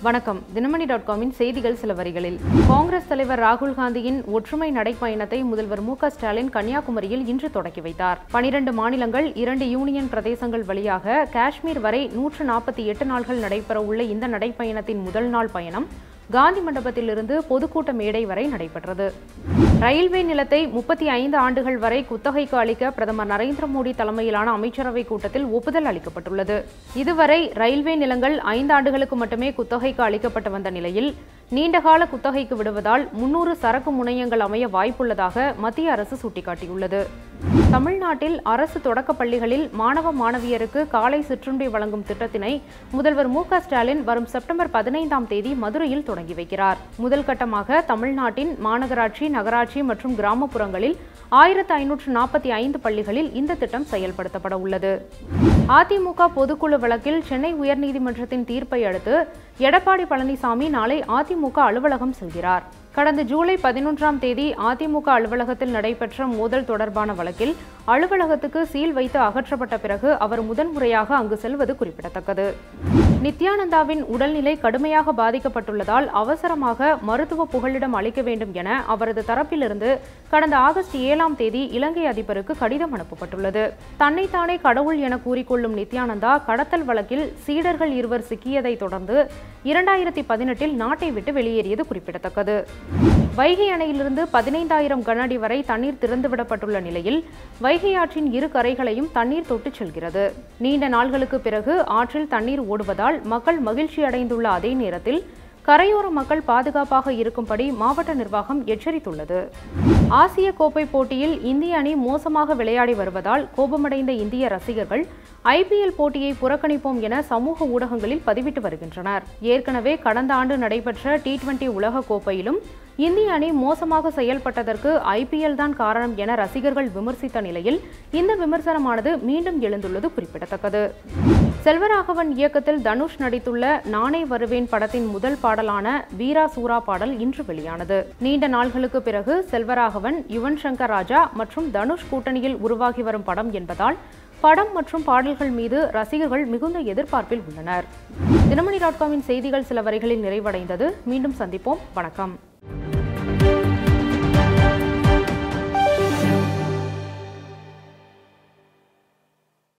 வணக்கம் தினமணி டாட் காமின் செய்திகள் சில வரிகளில் காங்கிரஸ் தலைவர் ராகுல் காந்தியின் ஒற்றுமை நடைப்பயணத்தை முதல்வர் மு க ஸ்டாலின் கன்னியாகுமரியில் இன்று தொடக்கி வைத்தார் பனிரண்டு மாநிலங்கள் இரண்டு யூனியன் பிரதேசங்கள் வழியாக காஷ்மீர் வரை நூற்று நாற்பத்தி எட்டு நாள்கள் நடைபெறவுள்ள இந்த நடைப்பயணத்தின் முதல் நாள் பயணம் காந்தி மண்டபத்திலிருந்து பொதுக்கூட்ட மேடை வரை நடைபெற்றது ரயில்வே நிலத்தை முப்பத்தி ஐந்து ஆண்டுகள் வரை குத்தகைக்கு அளிக்க பிரதமர் நரேந்திர மோடி தலைமையிலான அமைச்சரவை கூட்டத்தில் ஒப்புதல் அளிக்கப்பட்டுள்ளது இதுவரை ரயில்வே நிலங்கள் ஐந்து ஆண்டுகளுக்கு மட்டுமே குத்தகைக்கு அளிக்கப்பட்டு வந்த நிலையில் நீண்டகால குத்தகைக்கு விடுவதால் முன்னூறு சரக்கு முனையங்கள் அமைய வாய்ப்புள்ளதாக மத்திய அரசு சுட்டிக்காட்டியுள்ளது தமிழ்நாட்டில் அரசு தொடக்கப் பள்ளிகளில் மாணவ மாணவியருக்கு காலை சிற்றுண்டி வழங்கும் திட்டத்தினை முதல்வர் மு க ஸ்டாலின் வரும் செப்டம்பர் பதினைந்தாம் தேதி மதுரையில் தொடங்கி வைக்கிறார் முதல் கட்டமாக தமிழ்நாட்டின் மாநகராட்சி நகராட்சி மற்றும் கிராமப்புறங்களில் ஆயிரத்து ஐநூற்று நாற்பத்தி ஐந்து பள்ளிகளில் இந்த திட்டம் செயல்படுத்தப்பட உள்ளது அதிமுக பொதுக்குழு வழக்கில் சென்னை உயர்நீதிமன்றத்தின் தீர்ப்பை அடுத்து எடப்பாடி பழனிசாமி நாளை அதிமுக அலுவலகம் செல்கிறார் கடந்த ஜூலை பதினொன்றாம் தேதி அதிமுக அலுவலகத்தில் நடைபெற்ற மோதல் தொடர்பான வழக்கில் அலுவலகத்துக்கு சீல் வைத்து அகற்றப்பட்ட பிறகு அவர் முதன்முறையாக அங்கு செல்வது குறிப்பிடத்தக்கது நித்யானந்தாவின் உடல்நிலை கடுமையாக பாதிக்கப்பட்டுள்ளதால் அவசரமாக மருத்துவ புகலிடம் அளிக்க வேண்டும் என அவரது தரப்பிலிருந்து கடந்த ஆகஸ்ட் ஏழாம் தேதி இலங்கை அதிபருக்கு கடிதம் அனுப்பப்பட்டுள்ளது தன்னைத்தானே கடவுள் என கூறிக்கொள்ளும் நித்யானந்தா கடத்தல் வழக்கில் சீடர்கள் இருவர் சிக்கியதை தொடர்ந்து இரண்டாயிரத்தி பதினெட்டில் நாட்டை விட்டு வெளியேறியது குறிப்பிடத்தக்கது வைகை அணையிலிருந்து பதினைந்தாயிரம் கனஅடி வரை தண்ணீர் திறந்துவிடப்பட்டுள்ள நிலையில் வைகை ஆற்றின் இரு கரைகளையும் தண்ணீர் தொட்டுச் செல்கிறது நீண்ட நாள்களுக்கு பிறகு ஆற்றில் தண்ணீர் ஓடுவதால் மக்கள் மகிழ்ச்சி அடைந்துள்ள அதே நேரத்தில் கரையோர மக்கள் பாதுகாப்பாக இருக்கும்படி மாவட்ட நிர்வாகம் எச்சரித்துள்ளது ஆசிய கோப்பை போட்டியில் இந்திய அணி மோசமாக விளையாடி வருவதால் கோபமடைந்த இந்திய ரசிகர்கள் ஐபிஎல் போட்டியை புறக்கணிப்போம் என சமூக ஊடகங்களில் பதிவிட்டு வருகின்றனர் ஏற்கனவே கடந்த ஆண்டு நடைபெற்ற டி டுவெண்டி உலக கோப்பையிலும் இந்திய அணி மோசமாக செயல்பட்டதற்கு ஐபிஎல் தான் காரணம் என ரசிகர்கள் விமர்சித்த நிலையில் இந்த விமர்சனமானது மீண்டும் எழுந்துள்ளது குறிப்பிடத்தக்கது செல்வராகவன் இயக்கத்தில் தனுஷ் நடித்துள்ள நானே வருவேன் படத்தின் முதல் பாடலான வீரா சூரா பாடல் இன்று வெளியானது நீண்ட நாள்களுக்கு பிறகு செல்வராகவன் யுவன் சங்கர் ராஜா மற்றும் தனுஷ் கூட்டணியில் உருவாகி வரும் படம் என்பதால் படம் மற்றும் பாடல்கள் மீது ரசிகர்கள் மிகுந்த எதிர்பார்ப்பில் உள்ளனர் தினமணி டாட் காமின் செய்திகள் சில வரிகளில் நிறைவடைந்தது மீண்டும் சந்திப்போம் வணக்கம்